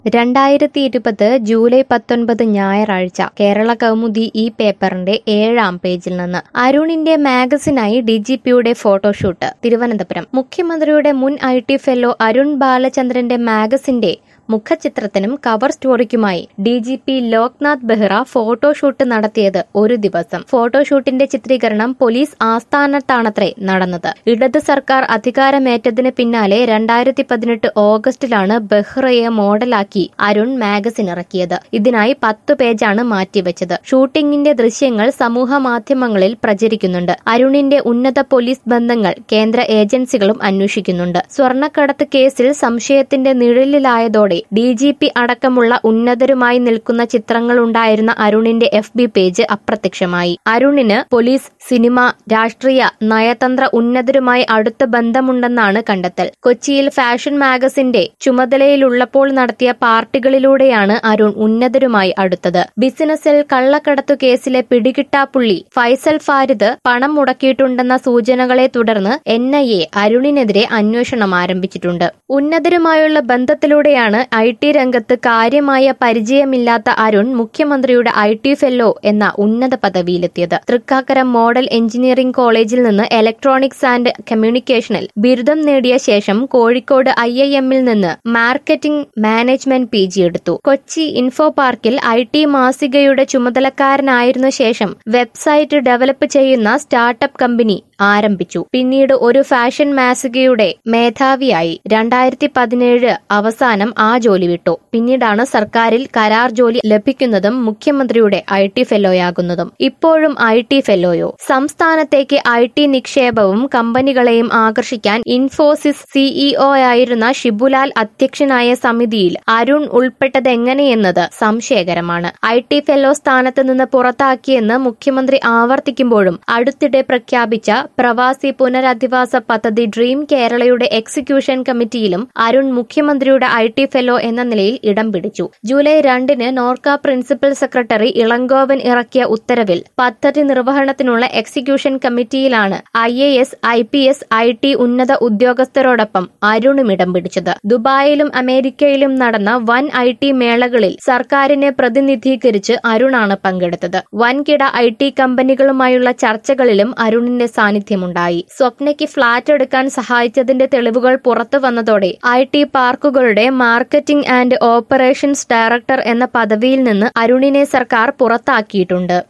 രണ്ടായിരത്തി ഇരുപത് ജൂലൈ പത്തൊൻപത് ഞായറാഴ്ച കേരള കൗമുദി ഈ പേപ്പറിന്റെ ഏഴാം പേജിൽ നിന്ന് അരുണിന്റെ മാഗസിനായി ഡിജിപിയുടെ ഫോട്ടോഷൂട്ട് തിരുവനന്തപുരം മുഖ്യമന്ത്രിയുടെ മുൻ ഐ ടി ഫെല്ലോ അരുൺ ബാലചന്ദ്രന്റെ മാഗസിന്റെ മുഖചിത്രത്തിനും കവർ സ്റ്റോറിക്കുമായി D G P Loknath Behera photoshoot നടത്തിയത് ഒരു ദിവസം ഫോട്ടോഷൂട്ടിന്റെ ചിത്രീകരണം പോലീസ് ആസ്ഥാനത്താണത്രേ നടന്നത് ഇടത് സർക്കാർ അധികാരമേറ്റതിന് പിന്നാലെ രണ്ടായിരത്തി പതിനെട്ട് ഓഗസ്റ്റിലാണ് ബെഹ്റയെ മോഡലാക്കി അരുൺ മാഗസിൻ ഇറക്കിയത് ഇതിനായി പത്ത് പേജാണ് മാറ്റിവെച്ചത് ഷൂട്ടിംഗിന്റെ ദൃശ്യങ്ങൾ സമൂഹ മാധ്യമങ്ങളിൽ പ്രചരിക്കുന്നുണ്ട് അരുണിന്റെ ഉന്നത പോലീസ് ബന്ധങ്ങൾ കേന്ദ്ര ഏജൻസികളും അന്വേഷിക്കുന്നുണ്ട് സ്വർണ്ണക്കടത്ത് കേസിൽ സംശയത്തിന്റെ നിഴലിലായതോടെ ഡി ജി പി അടക്കമുള്ള ഉന്നതരുമായി നിൽക്കുന്ന ചിത്രങ്ങളുണ്ടായിരുന്ന അരുണിന്റെ എഫ് ബി പേജ് അപ്രത്യക്ഷമായി അരുണിന് പോലീസ് സിനിമ രാഷ്ട്രീയ നയതന്ത്ര ഉന്നതരുമായി അടുത്ത ബന്ധമുണ്ടെന്നാണ് കണ്ടെത്തൽ കൊച്ചിയിൽ ഫാഷൻ മാഗസിന്റെ ചുമതലയിലുള്ളപ്പോൾ നടത്തിയ പാർട്ടികളിലൂടെയാണ് അരുൺ ഉന്നതരുമായി അടുത്തത് ബിസിനസ്സിൽ കള്ളക്കടത്തു കേസിലെ പിടികിട്ടാപ്പുള്ളി ഫൈസൽ ഫാരിദ് പണം മുടക്കിയിട്ടുണ്ടെന്ന സൂചനകളെ തുടർന്ന് എൻ ഐ എ അരുണിനെതിരെ അന്വേഷണം ആരംഭിച്ചിട്ടുണ്ട് ഉന്നതരുമായുള്ള ബന്ധത്തിലൂടെയാണ് ഐ ടി രംഗത്ത് കാര്യമായ പരിചയമില്ലാത്ത അരുൺ മുഖ്യമന്ത്രിയുടെ ഐ ടി ഫെല്ലോ എന്ന ഉന്നത പദവിയിലെത്തിയത് തൃക്കാക്കര മോഡൽ എഞ്ചിനീയറിംഗ് കോളേജിൽ നിന്ന് ഇലക്ട്രോണിക്സ് ആൻഡ് കമ്മ്യൂണിക്കേഷനിൽ ബിരുദം നേടിയ ശേഷം കോഴിക്കോട് ഐ ഐ എമ്മിൽ നിന്ന് മാർക്കറ്റിംഗ് മാനേജ്മെന്റ് പി ജി എടുത്തു കൊച്ചി ഇൻഫോ പാർക്കിൽ ഐ ടി മാസികയുടെ ചുമതലക്കാരനായിരുന്ന ശേഷം വെബ്സൈറ്റ് ഡെവലപ്പ് ചെയ്യുന്ന സ്റ്റാർട്ടപ്പ് കമ്പനി ആരംഭിച്ചു പിന്നീട് ഒരു ഫാഷൻ മാസികയുടെ മേധാവിയായി രണ്ടായിരത്തി പതിനേഴ് അവസാനം ആ ജോലി വിട്ടു പിന്നീടാണ് സർക്കാരിൽ കരാർ ജോലി ലഭിക്കുന്നതും മുഖ്യമന്ത്രിയുടെ ഐ ടി ഫെല്ലോയാകുന്നതും ഇപ്പോഴും ഐ ടി ഫെല്ലോയോ സംസ്ഥാനത്തേക്ക് ഐ ടി നിക്ഷേപവും കമ്പനികളെയും ആകർഷിക്കാൻ ഇൻഫോസിസ് സിഇഒ ആയിരുന്ന ഷിബുലാൽ അധ്യക്ഷനായ സമിതിയിൽ അരുൺ ഉൾപ്പെട്ടതെങ്ങനെയെന്നത് സംശയകരമാണ് ഐ ടി ഫെല്ലോ സ്ഥാനത്ത് നിന്ന് പുറത്താക്കിയെന്ന് മുഖ്യമന്ത്രി ആവർത്തിക്കുമ്പോഴും അടുത്തിടെ പ്രഖ്യാപിച്ച പ്രവാസി പുനരധിവാസ പദ്ധതി ഡ്രീം കേരളയുടെ എക്സിക്യൂഷൻ കമ്മിറ്റിയിലും അരുൺ മുഖ്യമന്ത്രിയുടെ ഐ ടി ഫെല്ലോ എന്ന നിലയിൽ ഇടം പിടിച്ചു ജൂലൈ രണ്ടിന് നോർക്ക പ്രിൻസിപ്പൽ സെക്രട്ടറി ഇളങ്കോവൻ ഇറക്കിയ ഉത്തരവിൽ പദ്ധതി നിർവഹണത്തിനുള്ള എക്സിക്യൂഷൻ കമ്മിറ്റിയിലാണ് I A S I P S I T ഉന്നത ഉദ്യോഗസ്ഥരോടൊപ്പം അരുണും ഇടം പിടിച്ചത് ദുബായിലും അമേരിക്കയിലും നടന്ന വൻ ഐ ടി മേളകളിൽ സർക്കാരിനെ പ്രതിനിധീകരിച്ച് അരുണാണ് പങ്കെടുത്തത് വൻകിട ഐ ടി കമ്പനികളുമായുള്ള ചർച്ചകളിലും അരുണിന്റെ സാന്നിധ്യമുണ്ടായി സ്വപ്നയ്ക്ക് ഫ്ളാറ്റ് എടുക്കാൻ സഹായിച്ചതിന്റെ തെളിവുകൾ പുറത്തു വന്നതോടെ ഐ ടി പാർക്കുകളുടെ മാർക്കറ്റിംഗ് ആൻഡ് ഓപ്പറേഷൻസ് ഡയറക്ടർ എന്ന പദവിയിൽ നിന്ന് അരുണിനെ സർക്കാർ പുറത്താക്കിയിട്ടുണ്ട്